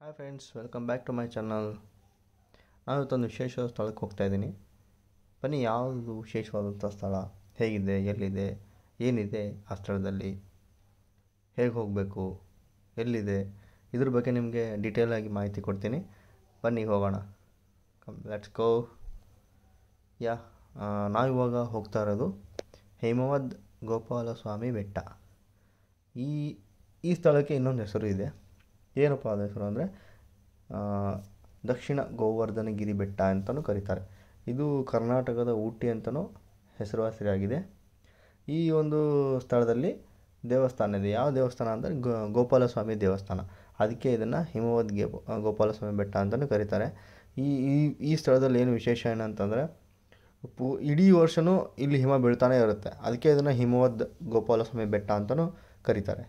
hi friends welcome back to my channel ನಾನು ಇವತ್ತೊಂದು ವಿಶೇಷವಾದ ಸ್ಥಳಕ್ಕೆ ಹೋಗ್ತಾ ಇದ್ದೀನಿ ಬನ್ನಿ ಯಾವುದು ವಿಶೇಷವಾದಂಥ ಸ್ಥಳ ಹೇಗಿದೆ ಎಲ್ಲಿದೆ ಏನಿದೆ ಆ ಸ್ಥಳದಲ್ಲಿ ಹೇಗೆ ಹೋಗಬೇಕು ಎಲ್ಲಿದೆ ಇದ್ರ ಬಗ್ಗೆ ನಿಮಗೆ ಡೀಟೇಲಾಗಿ ಮಾಹಿತಿ ಕೊಡ್ತೀನಿ ಬನ್ನಿ ಹೋಗೋಣ ಕಮ್ ಲೆಟ್ಸ್ ಗೋ ಯಾ ನಾವಿವಾಗ ಹೋಗ್ತಾ ಇರೋದು ಹೇಮಾವದ್ ಗೋಪಾಲಸ್ವಾಮಿ ಬೆಟ್ಟ ಈ ಈ ಸ್ಥಳಕ್ಕೆ ಇನ್ನೊಂದು ಹೆಸರು ಇದೆ ಏನಪ್ಪ ಅದು ಹೆಸರು ಅಂದರೆ ದಕ್ಷಿಣ ಗೋವರ್ಧನಗಿರಿ ಬೆಟ್ಟ ಅಂತಲೂ ಕರೀತಾರೆ ಇದು ಕರ್ನಾಟಕದ ಊಟಿ ಅಂತಲೂ ಹೆಸರುವಾಸಿಯಾಗಿದೆ ಈ ಒಂದು ಸ್ಥಳದಲ್ಲಿ ದೇವಸ್ಥಾನ ಇದೆ ಯಾವ ದೇವಸ್ಥಾನ ಅಂದರೆ ಗೋ ಗೋಪಾಲಸ್ವಾಮಿ ದೇವಸ್ಥಾನ ಅದಕ್ಕೆ ಇದನ್ನು ಹಿಮವದ್ ಗೆ ಗೋಪಾಲಸ್ವಾಮಿ ಬೆಟ್ಟ ಅಂತಲೂ ಕರೀತಾರೆ ಈ ಈ ಈ ಸ್ಥಳದಲ್ಲಿ ಏನು ವಿಶೇಷ ಏನಂತಂದರೆ ಪೂ ಇಡೀ ವರ್ಷವೂ ಇಲ್ಲಿ ಹಿಮ ಬೀಳ್ತಾನೆ ಇರುತ್ತೆ ಅದಕ್ಕೆ ಇದನ್ನು ಹಿಮವದ್ ಗೋಪಾಲಸ್ವಾಮಿ ಬೆಟ್ಟ ಅಂತಲೂ ಕರೀತಾರೆ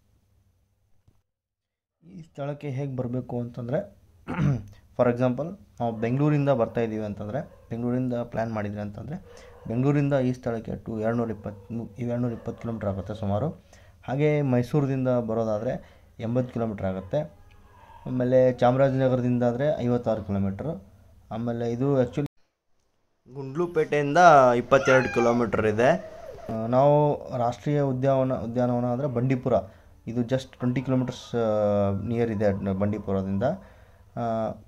ಈ ಸ್ಥಳಕ್ಕೆ ಹೇಗೆ ಬರಬೇಕು ಅಂತಂದರೆ ಫಾರ್ ಎಕ್ಸಾಂಪಲ್ ನಾವು ಬೆಂಗಳೂರಿಂದ ಬರ್ತಾ ಇದ್ದೀವಿ ಅಂತಂದರೆ ಬೆಂಗಳೂರಿಂದ ಪ್ಲ್ಯಾನ್ ಮಾಡಿದ್ರಿ ಅಂತಂದರೆ ಬೆಂಗಳೂರಿಂದ ಈ ಸ್ಥಳಕ್ಕೆ ಟು ಎರಡುನೂರ ಇಪ್ಪತ್ತು ಎರಡುನೂರ ಇಪ್ಪತ್ತು ಕಿಲೋಮೀಟ್ರ್ ಆಗುತ್ತೆ ಸುಮಾರು ಹಾಗೆ ಮೈಸೂರಿಂದ ಬರೋದಾದರೆ ಎಂಬತ್ತು ಕಿಲೋಮೀಟ್ರ್ ಆಗುತ್ತೆ ಆಮೇಲೆ ಚಾಮರಾಜನಗರದಿಂದ ಆದರೆ ಐವತ್ತಾರು ಕಿಲೋಮೀಟ್ರು ಆಮೇಲೆ ಇದು ಆ್ಯಕ್ಚುಲಿ ಗುಂಡ್ಲುಪೇಟೆಯಿಂದ ಇಪ್ಪತ್ತೆರಡು ಕಿಲೋಮೀಟರ್ ಇದೆ ಆ, ನಾವು ರಾಷ್ಟ್ರೀಯ ಉದ್ಯಾನವನ ಉದ್ಯಾನವನ ಅಂದರೆ ಬಂಡೀಪುರ ಇದು ಜಸ್ಟ್ ಟ್ವೆಂಟಿ ಕಿಲೋಮೀಟರ್ಸ್ ನಿಯರ್ ಇದೆ ಅದ್ನ ಬಂಡೀಪುರದಿಂದ ಆ,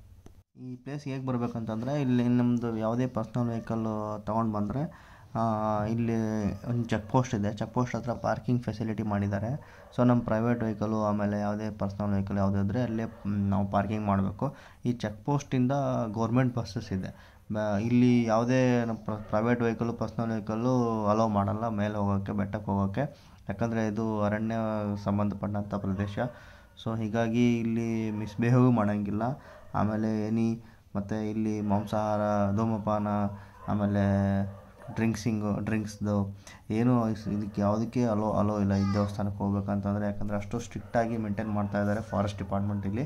ಈ ಪ್ಲೇಸ್ ಹೇಗೆ ಬರಬೇಕಂತಂದರೆ ಇಲ್ಲಿ ನಮ್ಮದು ಯಾವುದೇ ಪರ್ಸ್ನಲ್ ವೆಹಿಕಲ್ಲು ತೊಗೊಂಡು ಬಂದರೆ ಇಲ್ಲಿ ಒಂದು ಚೆಕ್ ಪೋಸ್ಟ್ ಇದೆ ಚೆಕ್ ಪೋಸ್ಟ್ ಹತ್ರ ಪಾರ್ಕಿಂಗ್ ಫೆಸಿಲಿಟಿ ಮಾಡಿದ್ದಾರೆ ಸೊ ನಮ್ಮ ಪ್ರೈವೇಟ್ ವೆಹಿಕಲು ಆಮೇಲೆ ಯಾವುದೇ ಪರ್ಸ್ನಲ್ ವೆಹಿಕಲ್ ಯಾವುದೇ ಇದ್ದರೆ ಅಲ್ಲೇ ಮ್, ನಾವು ಪಾರ್ಕಿಂಗ್ ಮಾಡಬೇಕು ಈ ಚೆಕ್ ಪೋಸ್ಟಿಂದ ಗೌರ್ಮೆಂಟ್ ಬಸ್ಸಸ್ ಇದೆ ಬ- ಇಲ್ಲಿ ಯಾವುದೇ ನಮ್ಮ private vehicle personal vehicle allow ಮಾಡಲ್ಲ ಮೇಲೆ ಹೋಗೋಕ್ಕೆ ಬೆಟ್ಟಕ್ಕೆ ಹೋಗೋಕ್ಕೆ ಯಾಕಂದರೆ ಇದು ಅರಣ್ಯ ಸಂಬಂಧಪಟ್ಟಂಥ ಪ್ರದೇಶ ಸೊ ಹೀಗಾಗಿ ಇಲ್ಲಿ ಮಿಸ್ಬಿಹೇವ್ ಮಾಡೋಂಗಿಲ್ಲ ಆಮೇಲೆ ಎನಿ ಮತ್ತು ಇಲ್ಲಿ ಮಾಂಸಾಹಾರ ಧೂಮಪಾನ ಆಮೇಲೆ ಡ್ರಿಂಕ್ಸಿಂಗು ಡ್ರಿಂಕ್ಸ್ದು ಏನೂ ಇಸ್- ಇದಕ್ಕೆ ಯಾವುದಕ್ಕೆ ಅಲೋ ಅಲೋ ಇಲ್ಲ ಈ ದೇವಸ್ಥಾನಕ್ಕೆ ಹೋಗ್ಬೇಕಂತಂದರೆ ಯಾಕಂದರೆ ಅಷ್ಟು ಸ್ಟ್ರಿಕ್ಟಾಗಿ ಮೇಂಟೈನ್ ಮಾಡ್ತಾ ಇದ್ದಾರೆ ಫಾರೆಸ್ಟ್ ಡಿಪಾರ್ಟ್ಮೆಂಟ್ ಇಲ್ಲಿ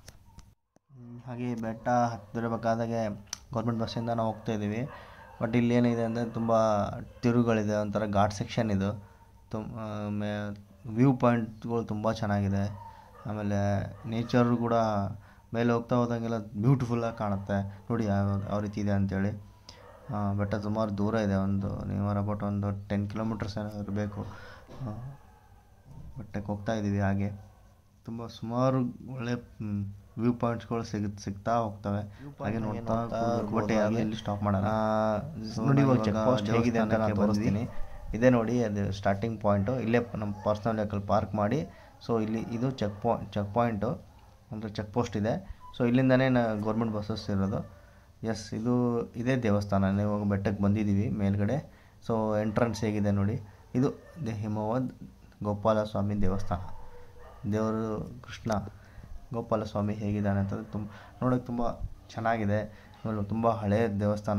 ಹ್ಮ್, ಹಾಗೆ ಬೆಟ್ಟ ಹತ್ತಿರಬೇಕಾದಾಗೆ ಗೌರ್ಮೆಂಟ್ ಬಸ್ಸಿಂದ ನಾವು ಹೋಗ್ತಾ ಇದ್ದೀವಿ ಬಟ್ ಇಲ್ಲಿ ಏನಿದೆ ಅಂದರೆ ತುಂಬ ತಿರುಗಳಿದೆ ಒಂಥರ ಘಾಟ್ ಸೆಕ್ಷನ್ ಇದು ತುಂಬ ಮೇ ವ್ಯೂ ಪಾಯಿಂಟ್ಗಳು ತುಂಬ ಚೆನ್ನಾಗಿದೆ ಆಮೇಲೆ ನೇಚರು ಕೂಡ ಮೇಲೆ ಹೋಗ್ತಾ ಹೋದಂಗೆಲ್ಲ ಬ್ಯೂಟಿಫುಲ್ಲಾಗಿ ಕಾಣುತ್ತೆ ನೋಡಿ ಯಾವ ಯಾವ ರೀತಿ ಇದೆ ಅಂತೇಳಿ ಆ, ಬೆಟ್ಟ ಸುಮಾರು ದೂರ ಇದೆ ಒಂದು ನಿಯರ್ ಅಬೌಟ್ ಒಂದು ಟೆನ್ ಕಿಲೋಮೀಟರ್ಸ್ ಏನಾದರೂ ಬೇಕು ಆ, ಬೆಟ್ಟಕ್ಕೆ ಹೋಗ್ತಾ ಇದ್ದೀವಿ ಹಾಗೆ ತುಂಬ ಸುಮಾರು ಒಳ್ಳೆ ವ್ಯೂ ಪಾಯಿಂಟ್ಸ್ಗಳು ಸಿಗ್ ಸಿಗ್ತಾ ಹೋಗ್ತವೆ ಹಾಗೆ ನೋಡ್ತಾ ಬಟ್ಟೆ ಎಲ್ಲಿ ಸ್ಟಾಪ್ ಮಾಡೋಣ ನೋಡಿ ಇವಾಗ ಚೆಕ್ ಪೋಸ್ಟ್ ಹೇಗಿದೆ ಅಂತ ನಾನು ತೋರಿಸ್ತೀನಿ ಇದೇ ನೋಡಿ ಅದು ಸ್ಟಾರ್ಟಿಂಗ್ ಪಾಯಿಂಟು ಇಲ್ಲೇ ನಮ್ಮ ಪರ್ಸ್ನಲ್ ವೆಹಿಕಲ್ ಪಾರ್ಕ್ ಮಾಡಿ ಸೊ ಇಲ್ಲಿ ಇದು ಚೆಕ್ ಪಾಯಿಂಟ್ ಚೆಕ್ ಪಾಯಿಂಟು ಅಂದರೆ ಚೆಕ್ ಪೋಸ್ಟ್ ಇದೆ ಸೊ ಇಲ್ಲಿಂದನೇ ನಾ ಗೌರ್ಮೆಂಟ್ ಬಸ್ಸಸ್ ಇರೋದು ಎಸ್ ಇದು ಇದೇ ದೇವಸ್ಥಾನ ನಾವು ಇವಾಗ ಬೆಟ್ಟಕ್ಕೆ ಬಂದಿದ್ದೀವಿ ಮೇಲ್ಗಡೆ ಸೊ ಎಂಟ್ರೆನ್ಸ್ ಹೇಗಿದೆ ನೋಡಿ ಇದು ದೆ ಹಿಮವದ್ ಗೋಪಾಲಸ್ವಾಮಿ ದೇವಸ್ಥಾನ ದೇವರು ಕೃಷ್ಣ ಗೋಪಾಲಸ್ವಾಮಿ ಹೇಗಿದ್ದಾನೆ ಅಂತಂದರೆ ತುಂಬ ನೋಡೋಕ್ಕೆ ತುಂಬ ಚೆನ್ನಾಗಿದೆ ಆಮೇಲೆ ತುಂಬ ಹಳೆಯ ದೇವಸ್ಥಾನ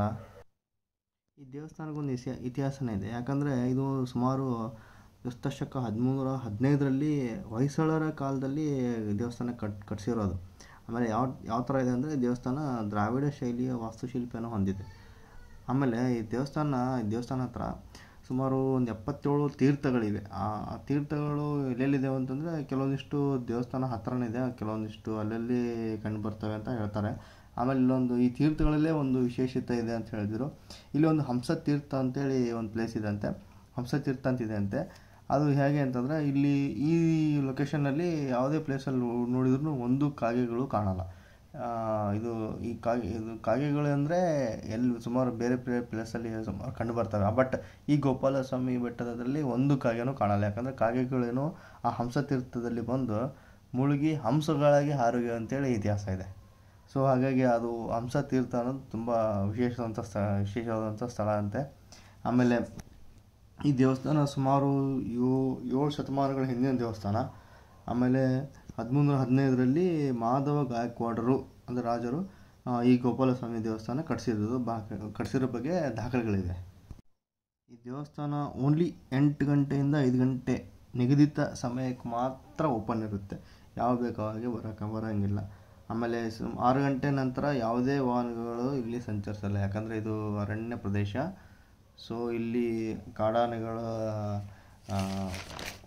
ಈ ದೇವಸ್ಥಾನಕ್ಕೊಂದು ಇಸ ಇತಿಹಾಸನೇ ಇದೆ ಯಾಕಂದರೆ ಇದು ಸುಮಾರು ಕ್ರಿಸ್ತಶಕ ಹದಿಮೂರ ಹದಿನೈದರಲ್ಲಿ ಹೊಯ್ಸಳರ ಕಾಲದಲ್ಲಿ ದೇವಸ್ಥಾನ ಕಟ್ ಕಟ್ಸಿರೋದು ಆಮೇಲೆ ಯಾವ ಯಾವ ಥರ ಇದೆ ಅಂದರೆ ದೇವಸ್ಥಾನ ದ್ರಾವಿಡ ಶೈಲಿಯ ವಾಸ್ತುಶಿಲ್ಪಿಯನ್ನು ಹೊಂದಿದೆ ಆಮೇಲೆ ಈ ದೇವಸ್ಥಾನ ಈ ದೇವಸ್ಥಾನ ಹತ್ರ ಸುಮಾರು ಒಂದು ಎಪ್ಪತ್ತೇಳು ತೀರ್ಥಗಳಿವೆ ಆ ಆ ತೀರ್ಥಗಳು ಎಲ್ಲೆಲ್ಲಿದೆ ಅಂತಂದರೆ ಕೆಲವೊಂದಿಷ್ಟು ದೇವಸ್ಥಾನ ಹತ್ರನೇ ಇದೆ ಕೆಲವೊಂದಿಷ್ಟು ಅಲ್ಲಲ್ಲಿ ಕಂಡು ಬರ್ತವೆ ಅಂತ ಹೇಳ್ತಾರೆ ಆಮೇಲೆ ಇಲ್ಲೊಂದು ಈ ತೀರ್ಥಗಳಲ್ಲೇ ಒಂದು ವಿಶೇಷತೆ ಇದೆ ಅಂತ ಹೇಳಿದ್ರು ಇಲ್ಲಿ ಒಂದು ಹಂಸ ತೀರ್ಥ ಅಂತೇಳಿ ಒಂದು ಪ್ಲೇಸ್ ಇದೆ ಅಂತೆ ಹಂಸ ತೀರ್ಥ ಅಂತಿದೆ ಅಂತೆ ಅದು ಹೇಗೆ ಅಂತಂದರೆ ಇಲ್ಲಿ ಈ ಲೊಕೇಶನ್ನಲ್ಲಿ ಯಾವುದೇ ಪ್ಲೇಸಲ್ಲಿ ನೋಡಿದ್ರು ಒಂದು ಕಾಗೆಗಳು ಕಾಣಲ್ಲ ಆ, ಇದು ಈ ಕಾಗೆ ಇದು ಕಾಗೆಗಳು ಅಂದರೆ ಎಲ್ಲಿ ಸುಮಾರು ಬೇರೆ ಬೇರೆ ಪ್ಲೇಸಲ್ಲಿ ಸುಮಾರು ಕಂಡು ಬರ್ತವೆ ಬಟ್ ಈ ಗೋಪಾಲಸ್ವಾಮಿ ಬೆಟ್ಟದಲ್ಲಿ ಒಂದು ಕಾಗೆನೂ ಕಾಣಲ್ಲ ಯಾಕಂದರೆ ಕಾಗೆಗಳೇನು ಆ ಹಂಸ ತೀರ್ಥದಲ್ಲಿ ಬಂದು ಮುಳುಗಿ ಹಂಸಗಳಾಗಿ ಹಾರುಗೆ ಅಂತೇಳಿ ಇತಿಹಾಸ ಇದೆ ಸೊ ಹಾಗಾಗಿ ಅದು ಹಂಸ ತೀರ್ಥ ಅನ್ನೋದು ತುಂಬ ವಿಶೇಷವಾದಂಥ ಸ್ಥಳ ವಿಶೇಷವಾದಂಥ ಸ್ಥಳ ಅಂತೆ ಆಮೇಲೆ ಈ ದೇವಸ್ಥಾನ ಸುಮಾರು ಯೋ ಏಳು ಶತಮಾನಗಳ ಹಿಂದಿನ ದೇವಸ್ಥಾನ ಆಮೇಲೆ ಹದಿಮೂನ್ನೂರ ಹದಿನೈದರಲ್ಲಿ ಮಾಧವ ಗಾಯಕ್ವಾಡರು ಅಂದರೆ ರಾಜರು ಆ, ಈ ಗೋಪಾಲಸ್ವಾಮಿ ದೇವಸ್ಥಾನ ಕಟ್ಸಿರೋದು ಬಾ ಕಟ್ಸಿರೋ ಬಗ್ಗೆ ದಾಖಲೆಗಳಿದೆ ಈ ದೇವಸ್ಥಾನ ಓನ್ಲಿ ಎಂಟು ಗಂಟೆಯಿಂದ ಐದು ಗಂಟೆ ನಿಗದಿತ ಸಮಯಕ್ಕೆ ಮಾತ್ರ ಓಪನ್ ಇರುತ್ತೆ ಯಾವ ಬೇಕೋ ಹಾಗೆ ಬರೋಕೆ ಬರೋಂಗಿಲ್ಲ ಆಮೇಲೆ ಸು ಆರು ಗಂಟೆ ನಂತರ ಯಾವುದೇ ವಾಹನಗಳು ಇಲ್ಲಿ ಸಂಚರಿಸಲ್ಲ ಯಾಕಂದರೆ ಇದು ಅರಣ್ಯ ಪ್ರದೇಶ ಸೊ ಇಲ್ಲಿ ಕಾಡಾನೆಗಳ ಆ,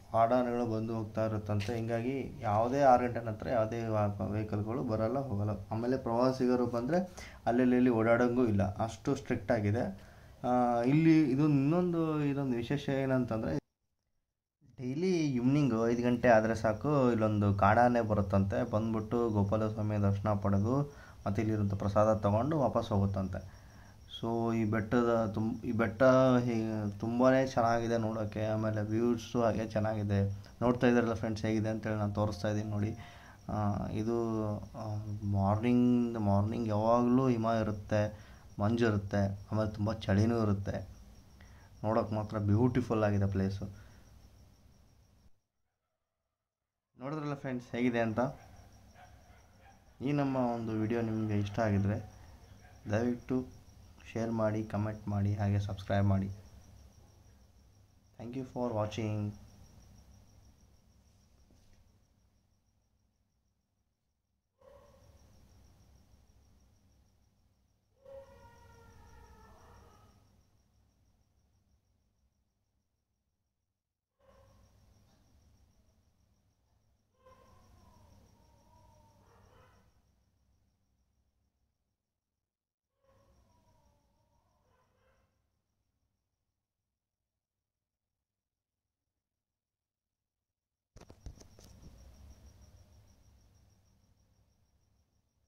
ವಾಹನಗಳು ಬಂದು ಹೋಗ್ತಾ ಇರುತ್ತಂತೆ ಹಿಂಗಾಗಿ ಯಾವುದೇ ಆರು ಗಂಟೆ ನಂತರ ಯಾವುದೇ ವೆಹಿಕಲ್ಗಳು ಬರಲ್ಲ ಹೋಗಲ್ಲ ಆಮೇಲೆ ಪ್ರವಾಸಿಗರು ಬಂದರೆ ಅಲ್ಲಲ್ಲಿ ಇಲ್ಲಿ ಓಡಾಡೋಂಗೂ ಇಲ್ಲ ಅಷ್ಟು ಸ್ಟ್ರಿಕ್ಟ್ ಆಗಿದೆ ಆ, ಇಲ್ಲಿ ಇದು ಇನ್ನೊಂದು ಇದೊಂದು ವಿಶೇಷ ಏನಂತಂದರೆ ಡೈಲಿ ಈವ್ನಿಂಗು ಐದು ಗಂಟೆ ಆದರೆ ಸಾಕು ಇಲ್ಲೊಂದು ಕಾಡಾನೆ ಬರುತ್ತಂತೆ ಬಂದ್ಬಿಟ್ಟು ಗೋಪಾಲ ಸ್ವಾಮಿ ದರ್ಶನ ಪಡೆದು ಮತ್ತು ಇಲ್ಲಿರುವಂಥ ಪ್ರಸಾದ ತೊಗೊಂಡು ವಾಪಸ್ ಹೋಗುತ್ತಂತೆ ಸೊ ಈ ಬೆಟ್ಟದ ತುಂಬ ಈ ಬೆಟ್ಟ ತುಂಬಾ ಚೆನ್ನಾಗಿದೆ ನೋಡೋಕ್ಕೆ ಆಮೇಲೆ ವ್ಯೂಸು ಹಾಗೆ ಚೆನ್ನಾಗಿದೆ ನೋಡ್ತಾ ಇದ್ದಾರಲ್ಲ ಫ್ರೆಂಡ್ಸ್ ಹೇಗಿದೆ ಅಂತೇಳಿ ನಾನು ತೋರಿಸ್ತಾ ಇದ್ದೀನಿ ನೋಡಿ ಆ, ಇದು ಮಾರ್ನಿಂಗ್ ಮಾರ್ನಿಂಗ್ ಯಾವಾಗಲೂ ಹಿಮ ಇರುತ್ತೆ ಮಂಜು ಇರುತ್ತೆ ಆಮೇಲೆ ತುಂಬ ಚಳಿನೂ ಇರುತ್ತೆ ನೋಡೋಕೆ ಮಾತ್ರ ಬ್ಯೂಟಿಫುಲ್ ಆಗಿದೆ ಪ್ಲೇಸು ನೋಡಿದ್ರಲ್ಲ ಫ್ರೆಂಡ್ಸ್ ಹೇಗಿದೆ ಅಂತ ಈ ನಮ್ಮ ಒಂದು ವಿಡಿಯೋ ನಿಮಗೆ ಇಷ್ಟ ಆಗಿದರೆ ದಯವಿಟ್ಟು ಶೇರ್ ಮಾಡಿ ಕಮೆಂಟ್ ಮಾಡಿ ಹಾಗೆ ಸಬ್ಸ್ಕ್ರೈಬ್ ಮಾಡಿ ಥ್ಯಾಂಕ್ ಯು ಫಾರ್ ವಾಚಿಂಗ್